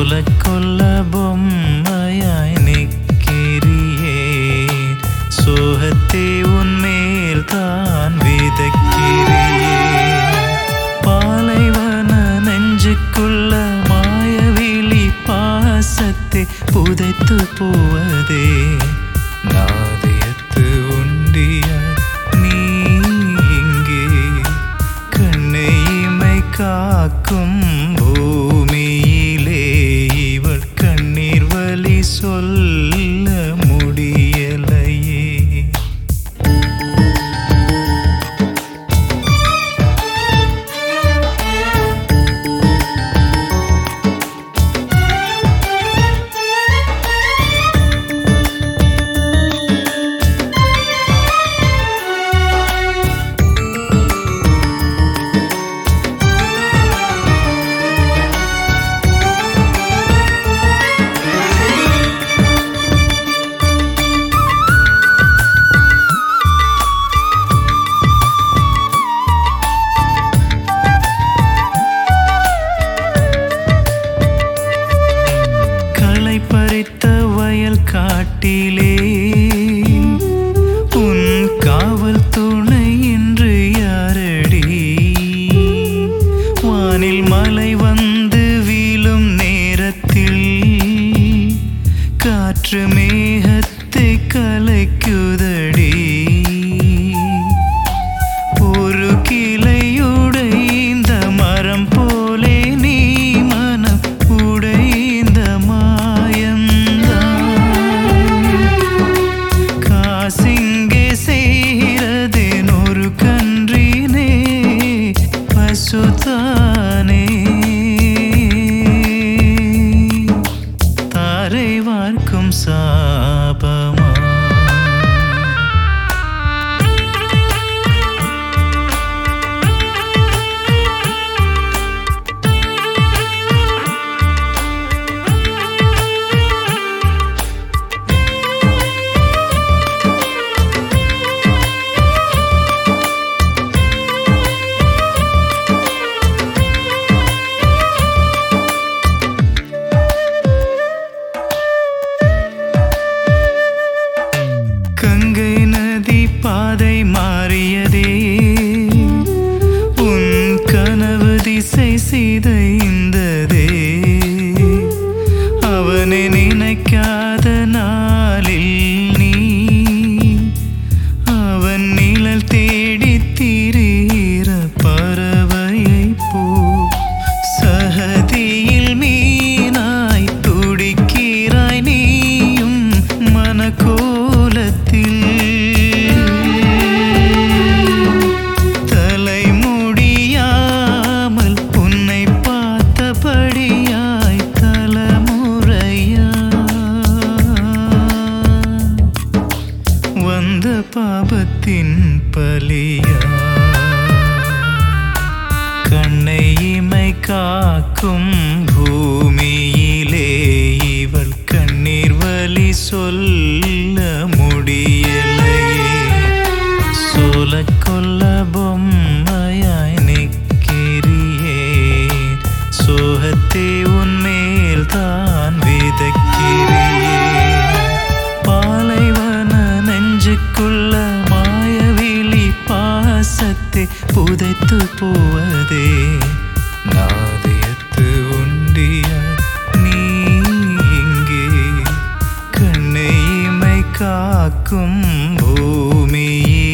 சோலக்கொல்ல பொம்மையாய் நிற்கிறியேன் சோகத்தை உன்மேல் தான் விதக்கிறேன் பாலைவன நெஞ்சுக்குள்ள மாயவிழி பாசத்தை புதைத்து போவதே நாதியத்து உண்டிய நீ இங்கே கண்ணையிமை காக்கும் பூமியிலே இவள் கண்ணீர் வலி சொல்ல முடியலையே களை பறித்த வயல் காட்டிலே உன் காவல் துணை என்று யாரடி வானில் மழை வந்து வீழும் நேரத்தில் காற்று மேகத்தை கலைக்குதடி ஒரு கிளையுடைந்த மரம் போலே நீ மனம் உடைந்த மாயந்தான் காசிங்கே செய்கிறதேன் ஒரு கன்றினே பசுதானே தாரை வார்க்கும் சாபமா கங்கை நதி பாதை மாறியதே உன் கனவு திசை சிதைந்ததே அவனை நினைக்காத நாளில் நீ அவன் நிழல் தேடி திரிகிற பறவையை போ சகதியில் மீனாய் துடிக்கிறாய் நீயும் மனக்கோலத்தில் தலைமுடியாமல் உன்னை பார்த்தபடியாய் தலைமுறையா வந்த பாபத்தின் பலியா கண்ணை இமை காக்கும் பூமியிலே இவள் கண்ணீர் வலி சொல்ல முடியலையே சோலக்கொல்ல பொம்மையாய் நிற்கிறியேன் சோகத்தை உன்மேல் தான் விதக்கிறேன் பாலைவன நெஞ்சுக்குள்ள மாயவிழி பாசத்தை புதைத்து போவதே நாதியத்து உண்டிய நீ இங்கே கண்ணையிமை காக்கும் பூமியிலே